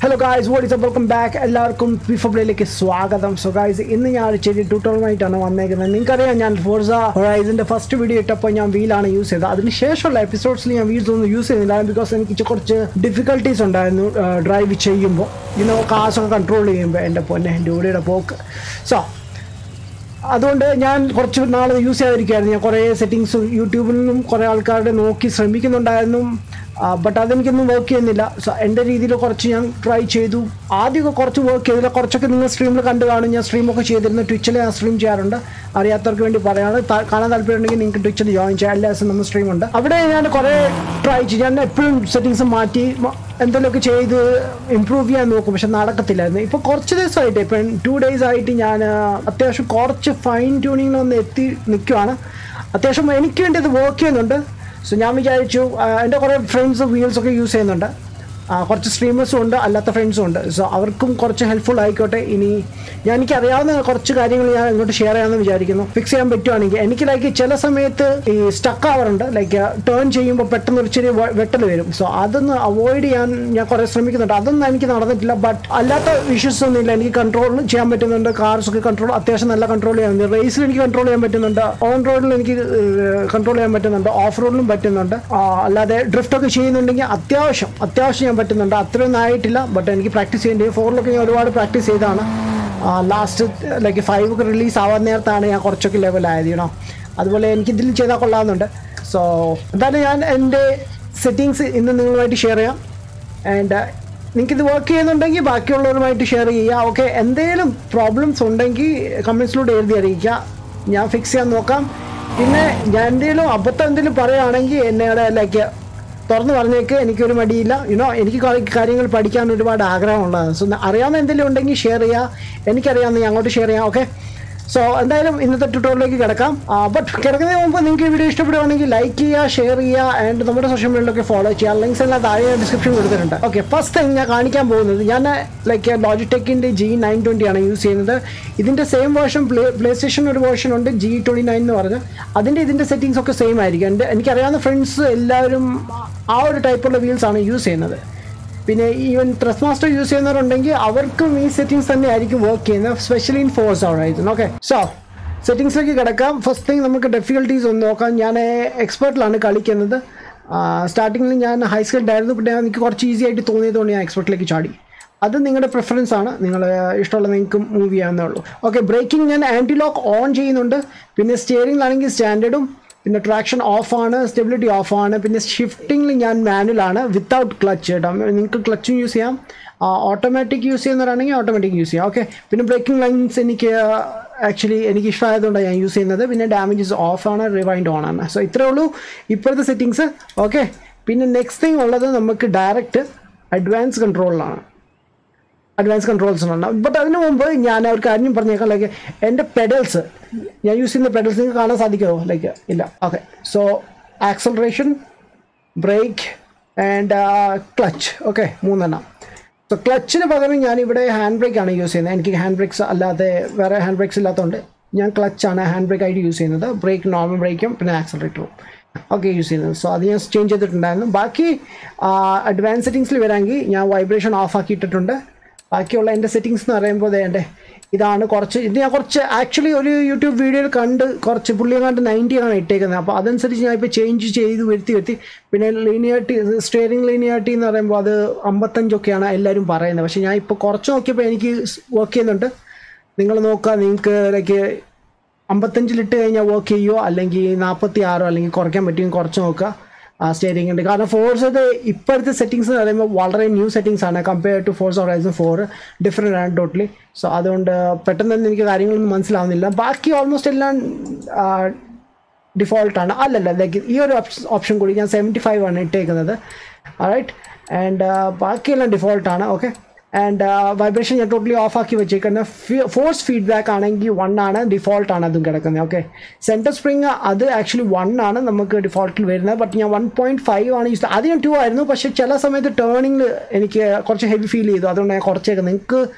hello guys what is welcome back എല്ലാവർക്കും ഫിഫബ്ലയിലേക്ക് സ്വാഗതം സോ ഗായ്സ് ഇന്ന് ഞാൻ ഒരു ചെറിയ ട്യൂട്ടോറുമായിട്ടാണ് വന്നേക്കുന്നത് നിങ്ങൾക്കറിയാം ഞാൻ ഫോർസ ഹൊറൈസിൻ്റെ ഫസ്റ്റ് വീഡിയോ ഇട്ടപ്പോൾ ഞാൻ വീലാണ് യൂസ് ചെയ്തത് അതിന് ശേഷമുള്ള എപ്പിസോഡ്സിൽ ഞാൻ വീൽസ് ഒന്നും യൂസ് ചെയ്യുന്നില്ല ബിക്കോസ് എനിക്ക് കുറച്ച് ഡിഫിക്കൽട്ടീസ് ഉണ്ടായിരുന്നു ഡ്രൈവ് ചെയ്യുമ്പോൾ ഇന്നോ കാശൊക്കെ കൺട്രോൾ ചെയ്യുമ്പോൾ എൻ്റെ പൊന്നെ ഡ്യൂഡിയുടെ പോക്ക് സോ അതുകൊണ്ട് ഞാൻ കുറച്ച് നാൾ യൂസ് ചെയ്യാതിരിക്കുകയായിരുന്നു ഞാൻ കുറേ സെറ്റിങ്സ് യൂട്യൂബിൽ നിന്നും കുറേ ആൾക്കാരുടെ നോക്കി ശ്രമിക്കുന്നുണ്ടായിരുന്നു ബട്ട് അതെനിക്കൊന്നും വർക്ക് ചെയ്യുന്നില്ല സോ എൻ്റെ രീതിയിൽ കുറച്ച് ഞാൻ ട്രൈ ചെയ്തു ആദ്യമൊക്കെ കുറച്ച് വർക്ക് ചെയ്തില്ല കുറച്ചൊക്കെ നിങ്ങൾ സ്ട്രീമിൽ കണ്ടു കാണും ഞാൻ സ്ട്രീമൊക്കെ ചെയ്തിരുന്നു ട്വിച്ചിൽ ഞാൻ സ്ട്രീം ചെയ്യാറുണ്ട് അറിയാത്തവർക്ക് വേണ്ടി പറയാണ് ത- കാണാൻ താല്പര്യമുണ്ടെങ്കിൽ നിങ്ങൾക്ക് ട്വിച്ചിൽ ജോയിൻ ചെയ്യാം എല്ലാ ദിവസവും നമ്മൾ സ്ട്രീം ഉണ്ട് അവിടെ ഞാൻ കുറേ ട്രൈ ചെയ്തു ഞാൻ എപ്പോഴും സെറ്റിങ്സ് മാറ്റി മ- എന്തെങ്കിലുമൊക്കെ ചെയ്ത് ഇമ്പ്രൂവ് ചെയ്യാൻ നോക്കും പക്ഷെ നടക്കത്തില്ലായിരുന്നു ഇപ്പോൾ കുറച്ച് ദിവസമായിട്ട് ഇപ്പം ടു ഡേയ്സ് ആയിട്ട് ഞാൻ ആ, അത്യാവശ്യം കുറച്ച് ഫൈൻ ട്യൂണിങ്ങിലൊന്ന് എത്തി നിൽക്കുവാണ് അത്യാവശ്യം എനിക്ക് വേണ്ടി അത് വർക്ക് ചെയ്യുന്നുണ്ട് സോ ഞാൻ വിചാരിച്ചു ആ, എൻ്റെ കുറേ ഫ്രണ്ട്സ് വീൽസ് ഒക്കെ യൂസ് ചെയ്യുന്നുണ്ട് ആ, കുറച്ച് സ്ട്രീമേഴ്സും ഉണ്ട് അല്ലാത്ത ഫ്രണ്ട്സും ഉണ്ട് സോ അവർക്കും കുറച്ച് ഹെൽപ്ഫുൾ ആയിക്കോട്ടെ ഇനി ഞാൻ എനിക്ക് അറിയാവുന്ന കുറച്ച് കാര്യങ്ങൾ ഞാൻ ഇങ്ങോട്ട് ഷെയർ ചെയ്യാമെന്ന് വിചാരിക്കുന്നു ഫിക്സ് ചെയ്യാൻ പറ്റുവാണെങ്കിൽ എനിക്ക് ലൈക്ക് ചില സമയത്ത് ഈ സ്റ്റക്ക് ആവാറുണ്ട് ലൈക്ക് ടേൺ ചെയ്യുമ്പോൾ പെട്ടെന്ന് ഒരു ചെറിയ വെട്ടൽ വരും സോ അതൊന്ന് അവോയ്ഡ് ചെയ്യാൻ ഞാൻ കുറേ ശ്രമിക്കുന്നുണ്ട് അതൊന്നും എനിക്ക് നടന്നിട്ടില്ല ബട്ട് അല്ലാത്ത ഇഷ്യൂസ് ഒന്നും ഇല്ല എനിക്ക് കൺട്രോൾ ചെയ്യാൻ പറ്റുന്നുണ്ട് കാർസ് ഒക്കെ കൺട്രോൾ അത്യാവശ്യം നല്ല കൺട്രോൾ ചെയ്യാൻ പറ്റും റേസിൽ എനിക്ക് കൺട്രോൾ ചെയ്യാൻ പറ്റുന്നുണ്ട് ഓൺ റോഡിൽ എനിക്ക് കൺട്രോൾ ചെയ്യാൻ പറ്റുന്നുണ്ട് ഓഫ് റോഡിലും പറ്റുന്നുണ്ട് ആ, അല്ലാതെ ഡ്രിഫ്റ്റ് ഒക്കെ ചെയ്യുന്നുണ്ടെങ്കിൽ അത്യാവശ്യം അത്യാവശ്യം ചെയ്യാൻ പറ്റുന്നുണ്ട് അത്രയൊന്നും ആയിട്ടില്ല ബട്ട് എനിക്ക് പ്രാക്ടീസ് ചെയ്യേണ്ടി ഫോറിലൊക്കെ ഞാൻ ഒരുപാട് പ്രാക്ടീസ് ചെയ്താണ് ലാസ്റ്റ് ലൈക്ക് ഫൈവ് ഒക്കെ റിലീസ് ആവാൻ നേരത്താണ് ഞാൻ കുറച്ചൊക്കെ ലെവലായത് യൂണോ അതുപോലെ എനിക്ക് ഇതിൽ ചെയ്താൽ കൊള്ളാമെന്നുണ്ട് സോ എന്തായാലും ഞാൻ എൻ്റെ സെറ്റിങ്സ് ഇന്ന് നിങ്ങളുമായിട്ട് ഷെയർ ചെയ്യാം ആൻഡ് നിങ്ങൾക്ക് ഇത് വർക്ക് ചെയ്യുന്നുണ്ടെങ്കിൽ ബാക്കിയുള്ളവരുമായിട്ട് ഷെയർ ചെയ്യുക ഓക്കെ എന്തെങ്കിലും പ്രോബ്ലംസ് ഉണ്ടെങ്കിൽ കമൻസിലൂടെ എഴുതി അറിയിക്കുക ഞാൻ ഫിക്സ് ചെയ്യാൻ നോക്കാം പിന്നെ ഞാൻ എന്തെങ്കിലും അബദ്ധം എന്തെങ്കിലും പറയുകയാണെങ്കിൽ എന്നോട് ലൈക്ക് തുറന്ന് പറഞ്ഞേക്ക് എനിക്കൊരു മടിയില്ല യുനോ എനിക്ക് കുറേ കാര്യങ്ങൾ പഠിക്കാൻ ഒരുപാട് ആഗ്രഹമുള്ളതാണ് സോ അറിയാവുന്ന എന്തെങ്കിലും ഉണ്ടെങ്കിൽ ഷെയർ ചെയ്യുക എനിക്കറിയാവുന്ന ഞാൻ അങ്ങോട്ട് ഷെയർ ചെയ്യാം ഓക്കെ സോ എന്തായാലും ഇന്നത്തെ ട്യൂട്ടോറിയലിലേക്ക് കിടക്കാം ബട്ട് കിടക്കുന്നതിന് മുമ്പ് നിങ്ങൾക്ക് ഈ വീഡിയോ ഇഷ്ടപ്പെടുവാണെങ്കിൽ ലൈക്ക് ചെയ്യുക ഷെയർ ചെയ്യുക ആൻഡ് നമ്മുടെ സോഷ്യൽ മീഡിയയിലൊക്കെ ഫോളോ ചെയ്യുക ലിങ്ക്സ് എല്ലാം താഴെ ഡിസ്ക്രിപ്ഷൻ കൊടുത്തിട്ടുണ്ട് ഓക്കെ ഫസ്റ്റ് തിങ് ഞാൻ കാണിക്കാൻ പോകുന്നത് ഞാൻ ലൈക്ക് ലോജിടെക്കിൻ്റെ ജി നയൻ ട്വൻറ്റി ആണ് യൂസ് ചെയ്യുന്നത് ഇതിൻ്റെ same version play PlayStation ഒരു വേർഷൻ ഉണ്ട് ജി ട്വൻറ്റി നയൻ എന്ന് പറഞ്ഞ് അതിൻ്റെ ഇതിൻ്റെ സെറ്റിങ്സ് ഒക്കെ സെയിം ആയിരിക്കും എൻ്റെ എനിക്കറിയാവുന്ന ഫ്രണ്ട്സ് എല്ലാവരും ആ ഒരു ടൈപ്പുള്ള വീൽസ് ആണ് യൂസ് ചെയ്യുന്നത് പിന്നെ ഈവൻ ത്രസ് മാസ്റ്റർ യൂസ് ചെയ്യുന്നവരുണ്ടെങ്കിൽ അവർക്കും ഈ സെറ്റിങ്സ് തന്നെ ആയിരിക്കും വർക്ക് ചെയ്യുന്നത് സ്പെഷ്യലി ഇൻ ഫോഴ്സ് ആയിരുന്നു ഓക്കെ സോ സെറ്റിങ്സിലേക്ക് കിടക്കാം ഫസ്റ്റ് തിങ് നമുക്ക് ഡിഫിക്കൽട്ടീസ് ഒന്ന് നോക്കാം ഞാൻ എക്സ്പേർട്ടിലാണ് കളിക്കുന്നത് സ്റ്റാർട്ടിങ്ങിൽ ഞാൻ ഹൈ സ്കിൽഡ് ആയിരുന്നു പിന്നെ എനിക്ക് കുറച്ച് ഈസി ആയിട്ട് തോന്നിയതുകൊണ്ട് ഞാൻ എക്സ്പെർട്ടിലേക്ക് ചാടി അത് നിങ്ങളുടെ പ്രിഫറൻസ് ആണ് നിങ്ങൾ ഇഷ്ടമുള്ള നിങ്ങൾക്ക് മൂവ് ചെയ്യാവുന്നേ ഉള്ളൂ ഓക്കെ ബ്രേക്കിംഗ് ഞാൻ ആൻറ്റി ലോക്ക് ഓൺ ചെയ്യുന്നുണ്ട് പിന്നെ സ്റ്റിയറിംഗിലാണെങ്കിൽ സ്റ്റാൻഡേർഡും പിന്നെ ട്രാക്ഷൻ ഓഫ് ആണ് സ്റ്റെബിലിറ്റി ഓഫ് ആണ് പിന്നെ ഷിഫ്റ്റിംഗിൽ ഞാൻ മാനുവലാണ് വിത്തൗട്ട് ക്ലച്ച് കേട്ടോ നിങ്ങൾക്ക് ക്ലച്ചും യൂസ് ചെയ്യാം ഓട്ടോമാറ്റിക് യൂസ് ചെയ്യുന്നവരാണെങ്കിൽ ഓട്ടോമാറ്റിക് യൂസ് ചെയ്യാം ഓക്കെ പിന്നെ ബ്രേക്കിംഗ് ലൈൻസ് എനിക്ക് ആക്ച്വലി എനിക്ക് ഇഷ്ടമായതുകൊണ്ടാണ് ഞാൻ യൂസ് ചെയ്യുന്നത് പിന്നെ ഡാമേജസ് ഓഫ് ആണ് റിവൈൻഡ് ഓൺ ആണ് സോ ഇത്രേ ഉള്ളൂ ഇപ്പോഴത്തെ സെറ്റിങ്സ് ഓക്കെ പിന്നെ നെക്സ്റ്റ് തിങ് ഉള്ളത് നമുക്ക് ഡയറക്റ്റ് അഡ്വാൻസ് കൺട്രോളിലാണ് അഡ്വാൻസ് കൺട്രോൾസ് ഉണ്ട് ബട്ട് അതിന് മുമ്പ് ഞാൻ ഒരു കാര്യം പറഞ്ഞേക്കാം ലൈക്ക് എൻ്റെ പെഡൽസ് ഞാൻ യൂസ് ചെയ്യുന്ന പെഡൽസ് നിങ്ങൾക്ക് കാണാൻ സാധിക്കുമോ ലൈക്ക് ഇല്ല okay so acceleration brake and clutch okay മൂന്നെണ്ണം സോ ക്ലച്ചിന് പകരം ഞാൻ ഇവിടെ ഹാൻഡ് ബ്രേക്ക് ആണ് യൂസ് ചെയ്യുന്നത് എനിക്ക് ഹാൻഡ് ബ്രേക്സ് അല്ലാതെ വേറെ ഹാൻഡ് ബ്രേക്സ് ഇല്ലാത്തതുകൊണ്ട് ഞാൻ ക്ലച്ചാണ് ഹാൻഡ് ബ്രേക്ക് ആയിട്ട് യൂസ് ചെയ്യുന്നത് ബ്രേക്ക് നോർമൽ ബ്രേക്കും പിന്നെ ആക്സലറേറ്ററും ഒക്കെ യൂസ് ചെയ്യുന്നത് സോ അത് ഞാൻ ചേഞ്ച് ചെയ്തിട്ടുണ്ടായിരുന്നു ബാക്കി അഡ്വാൻസ് സെറ്റിങ്സിൽ വരാമെങ്കിൽ ഞാൻ വൈബ്രേഷൻ ഓഫ് ആക്കിയിട്ടിട്ടുണ്ട് ബാക്കിയുള്ള എൻ്റെ സെറ്റിങ്സ് എന്ന് പറയുമ്പോൾ വേണ്ടേ ഇതാണ് കുറച്ച് ഇത് ഞാൻ കുറച്ച് ആക്ച്വലി ഒരു യൂട്യൂബ് വീഡിയോയിൽ കണ്ട് കുറച്ച് പുള്ളി കണ്ട് നയൻറ്റി ആണ് ഇട്ടേക്കുന്നത് അപ്പോൾ അതനുസരിച്ച് ഞാൻ ഇപ്പോൾ ചേഞ്ച് ചെയ്ത് വരുത്തി വരുത്തി പിന്നെ ലീനിയാരിറ്റി സ്റ്റിയറിംഗ് ലീനിയാരിറ്റി എന്ന് പറയുമ്പോൾ അത് അമ്പത്തഞ്ചൊക്കെയാണ് എല്ലാവരും പറയുന്നത് പക്ഷേ ഞാൻ ഇപ്പോൾ കുറച്ച് നോക്കിയപ്പോൾ എനിക്ക് വർക്ക് ചെയ്യുന്നുണ്ട് നിങ്ങൾ നോക്കുക നിങ്ങൾക്ക് ലൈക്ക് അമ്പത്തഞ്ചിലിട്ട് കഴിഞ്ഞാൽ വർക്ക് ചെയ്യുമോ അല്ലെങ്കിൽ നാൽപ്പത്തി ആറോ അല്ലെങ്കിൽ കുറയ്ക്കാൻ പറ്റുമെങ്കിൽ കുറച്ച് നോക്കുക ആ സ്റ്റിയറിംഗ് ഉണ്ട് കാരണം ഫോഴ്സ് ഇത് ഇപ്പോഴത്തെ സെറ്റിങ്സ് എന്ന് പറയുമ്പോൾ വളരെ ന്യൂ സെറ്റിങ്സ് ആണ് compare to Forza Horizon four different ആണ് ടോട്ടലി സോ അതുകൊണ്ട് പെട്ടെന്ന് തന്നെ എനിക്ക് കാര്യങ്ങളൊന്നും മനസ്സിലാവുന്നില്ല ബാക്കി ഓൾമോസ്റ്റ് എല്ലാം ഡിഫോൾട്ടാണ് അല്ലല്ല ലൈക്ക് ഈ ഒരു ഓപ്ഷൻ കൂടി ഞാൻ സെവൻറ്റി ഫൈവ് ആണ് ഇട്ടേക്കുന്നത് റൈറ്റ് ആൻഡ് ബാക്കിയെല്ലാം ഡിഫോൾട്ടാണ് ഓക്കെ ആൻഡ് വൈബ്രേഷൻ ഞാൻ ടോട്ടലി ഓഫ് ആക്കി വെച്ചേക്കുന്നത് ഫോഴ്സ് ഫീഡ്ബാക്ക് ആണെങ്കിൽ വൺ ആണ് ഡിഫോൾട്ട് ആണ് അതും കിടക്കുന്നത് ഓക്കെ സെൻറ്റർ സ്പ്രിങ് അത് ആക്ച്വലി വൺ ആണ് നമുക്ക് ഡിഫോൾട്ടിൽ വരുന്നത് ബട്ട് ഞാൻ വൺ പോയിൻറ്റ് ഫൈവ് ആണ് യൂസ് അത് ഞാൻ ടു ആയിരുന്നു പക്ഷേ ചില സമയത്ത് ടേണിങ്ങിൽ എനിക്ക് കുറച്ച് ഹെവി ഫീൽ ചെയ്തു അതുകൊണ്ട് ഞാൻ കുറച്ചേക്കുന്നത് നിങ്ങൾക്ക്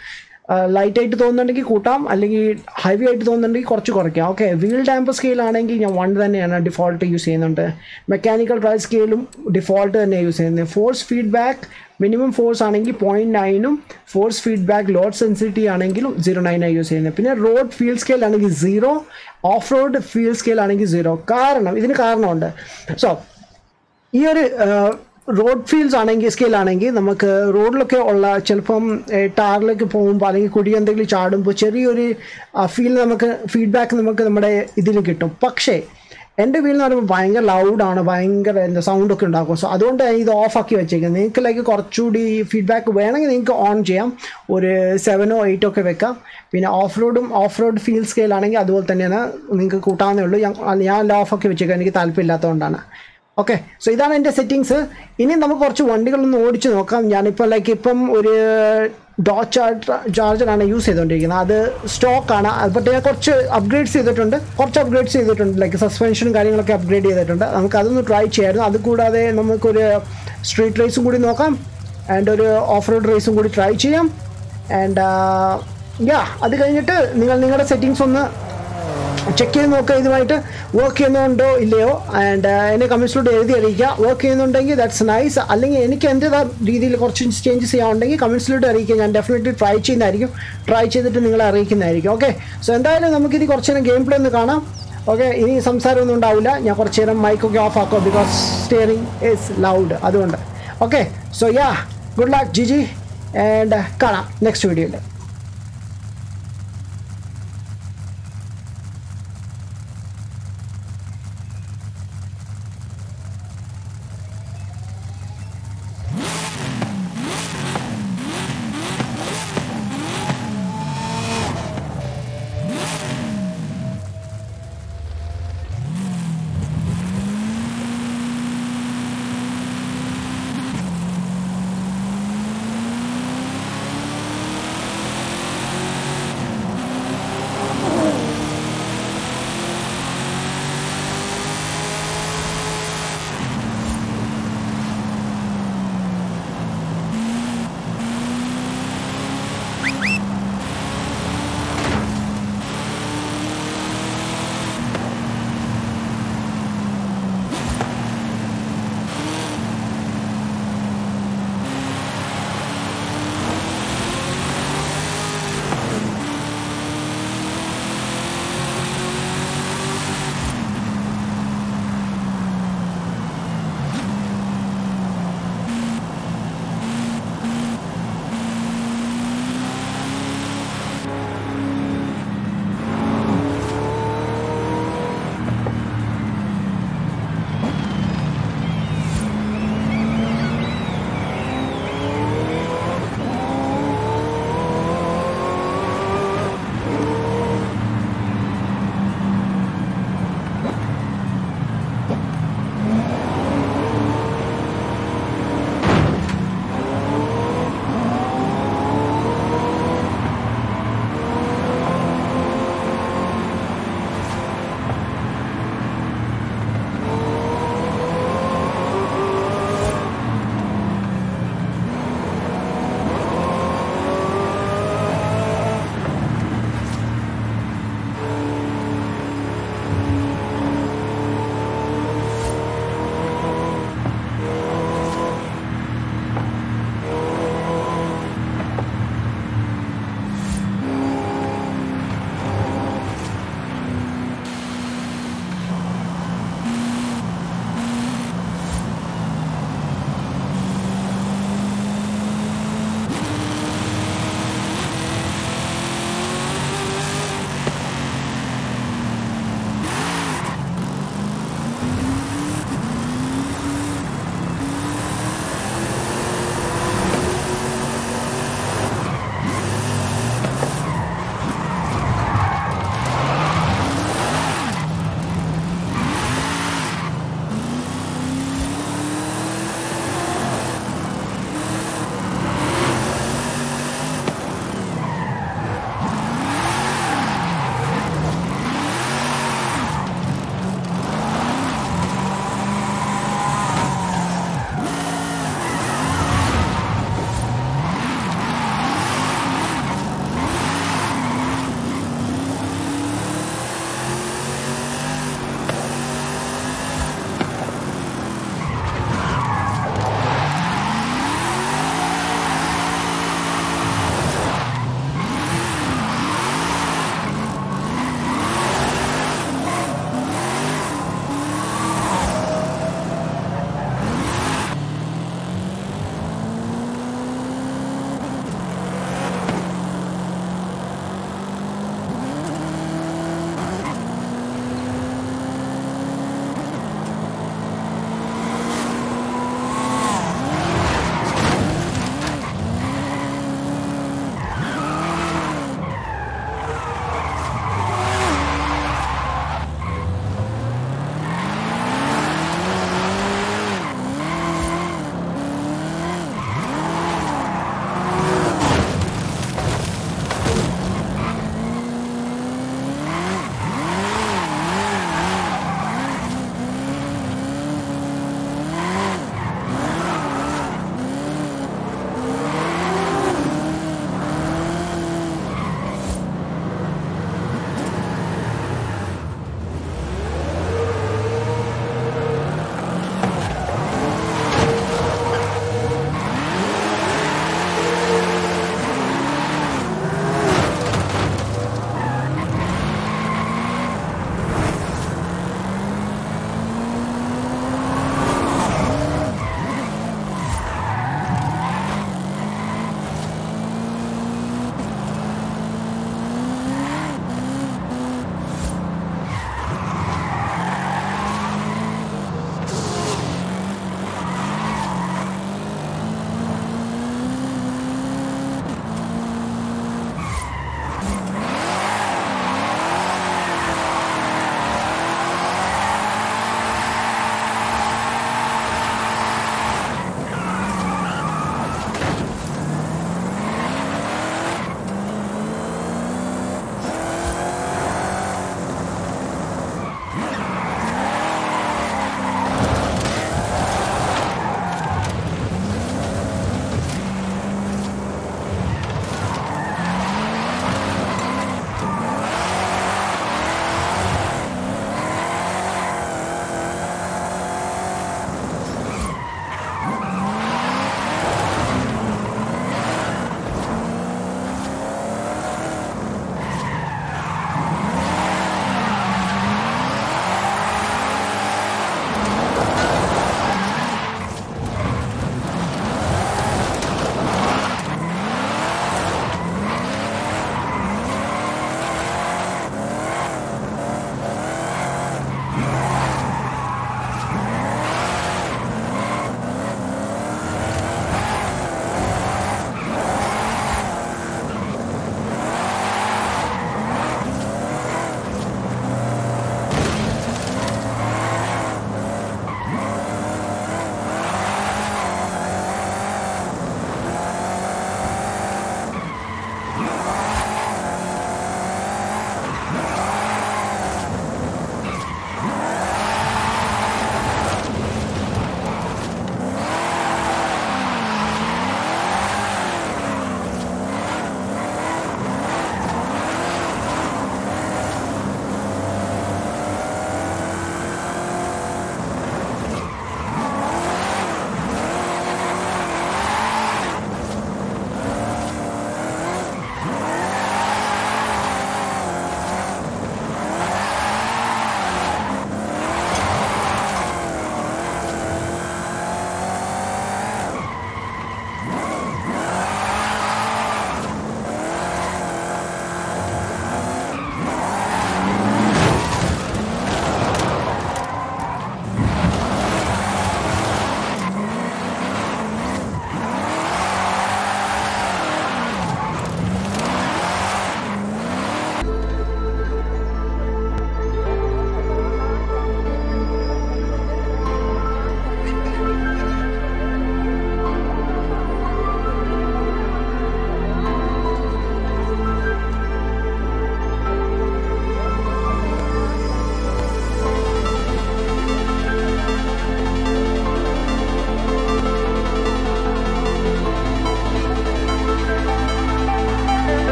ലൈറ്റ് ആയിട്ട് തോന്നുന്നുണ്ടെങ്കിൽ കൂട്ടാം അല്ലെങ്കിൽ ഹെവി ആയിട്ട് തോന്നുന്നുണ്ടെങ്കിൽ കുറച്ച് കുറയ്ക്കാം ഓക്കെ വീൽ ഡാമ്പർ സ്കെയിൽ ആണെങ്കിൽ ഞാൻ വൺ തന്നെയാണ് ഡിഫോൾട്ട് യൂസ് ചെയ്യുന്നുണ്ട് മെക്കാനിക്കൽ ഡ്രൈവ് സ്കെയിലും ഡിഫോൾട്ട് തന്നെ യൂസ് ചെയ്യുന്നത് ഫോഴ്സ് ഫീഡ്ബാക്ക് മിനിമം ഫോഴ്സ് ആണെങ്കിൽ പോയിൻറ്റ് നയനും ഫോഴ്സ് ഫീഡ്ബാക്ക് ലോഡ് സെൻസിറ്റിവിറ്റി ആണെങ്കിലും സീറോ നയനാണ് യൂസ് ചെയ്യുന്നത് പിന്നെ റോഡ് ഫീൽ സ്കെയിൽ ആണെങ്കിൽ zero off road feel scale ആണെങ്കിൽ സീറോ കാരണം ഇതിന് കാരണമുണ്ട് സോ ഈ ഒരു റോഡ് ഫീൽഡ്സ് ആണെങ്കിൽ സ്കെയിൽ ആണെങ്കിൽ നമുക്ക് റോഡിലൊക്കെ ഉള്ള ചിലപ്പം ടാറിലേക്ക് പോകുമ്പോൾ അല്ലെങ്കിൽ കുടി എന്തെങ്കിലും ചാടുമ്പോൾ ചെറിയൊരു ഫീൽ നമുക്ക് ഫീഡ്ബാക്ക് നമുക്ക് നമ്മുടെ ഇതിൽ കിട്ടും പക്ഷേ എൻ്റെ വീൽ എന്ന് പറയുമ്പോൾ ഭയങ്കര ലൗഡാണ് ഭയങ്കര എന്താ സൗണ്ടൊക്കെ ഉണ്ടാക്കും സോ അതുകൊണ്ട് ഞാൻ ഇത് ഓഫാക്കി വെച്ചേക്കുന്നത് നിങ്ങൾക്ക് ലൈക്ക് കുറച്ചുകൂടി ഫീഡ്ബാക്ക് വേണമെങ്കിൽ നിങ്ങൾക്ക് ഓൺ ചെയ്യാം ഒരു സെവനോ എയ്റ്റോ ഒക്കെ വെക്കാം പിന്നെ ഓഫ് റോഡും ഓഫ് റോഡ് ഫീൽ സ്കെയിൽ ആണെങ്കിൽ അതുപോലെ തന്നെയാണ് നിങ്ങൾക്ക് കൂട്ടാവുന്നേ ഉള്ളൂ ഞാൻ ഞാൻ ഓഫാക്കി വെച്ചേക്കാം എനിക്ക് താല്പര്യമില്ലാത്തതുകൊണ്ടാണ് ഓക്കെ സോ ഇതാണ് എൻ്റെ സെറ്റിങ്സ് ഇനി നമുക്ക് കുറച്ച് വണ്ടികളൊന്ന് ഓടിച്ച് നോക്കാം ഞാനിപ്പോൾ ലൈക്ക് ഇപ്പം ഒരു ഡോട്ട് ചാർജർ ചാർജറാണ് യൂസ് ചെയ്തുകൊണ്ടിരിക്കുന്നത് അത് സ്റ്റോക്കാണ് ബട്ട് ഞാൻ കുറച്ച് അപ്ഗ്രേഡ്സ് ചെയ്തിട്ടുണ്ട് കുറച്ച് അപ്ഗ്രേഡ്സ് ചെയ്തിട്ടുണ്ട് ലൈക്ക് സസ്പെൻഷനും കാര്യങ്ങളൊക്കെ അപ്ഗ്രേഡ് ചെയ്തിട്ടുണ്ട് നമുക്ക് അതൊന്ന് ട്രൈ ചെയ്യായിരുന്നു അതുകൂടാതെ നമുക്കൊരു സ്ട്രീറ്റ് റേസും കൂടി നോക്കാം ആൻഡ് ഒരു ഓഫ് റോഡ് റേസും കൂടി ട്രൈ ചെയ്യാം ആൻഡ് യാ അത് കഴിഞ്ഞിട്ട് നിങ്ങൾ നിങ്ങളുടെ സെറ്റിങ്സ് ഒന്ന് ചെക്ക് ചെയ്ത് നോക്കുക ഇതുമായിട്ട് വർക്ക് ചെയ്യുന്നുണ്ടോ ഇല്ലയോ ആൻഡ് എന്നെ കമൻസിലൂടെ എഴുതി അറിയിക്കുക വർക്ക് ചെയ്യുന്നുണ്ടെങ്കിൽ ദാറ്റ്സ് നൈസ് അല്ലെങ്കിൽ എനിക്ക് എൻ്റെതാ രീതിയിൽ കുറച്ച് ചേഞ്ചസ് ചെയ്യാനുണ്ടെങ്കിൽ കമൻസിലൂടെ അറിയിക്കുക ഞാൻ ഡെഫിനറ്റ്ലി ട്രൈ ചെയ്യുന്നതായിരിക്കും ട്രൈ ചെയ്തിട്ട് നിങ്ങളെ അറിയിക്കുന്നതായിരിക്കും ഓക്കെ സോ എന്തായാലും നമുക്കിത് കുറച്ച് നേരം ഗെയിം പ്ലേ ഒന്ന് കാണാം ഓക്കെ ഇനി സംസാരമൊന്നും ഉണ്ടാവില്ല ഞാൻ കുറച്ച് നേരം മൈക്കൊക്കെ ഓഫ് ആക്കുക ബിക്കോസ് സ്റ്റിയറിംഗ് ഈസ് ലൗഡ് അതുകൊണ്ട് okay so yeah good luck GG and കാണാം നെക്സ്റ്റ് വീഡിയോയിൽ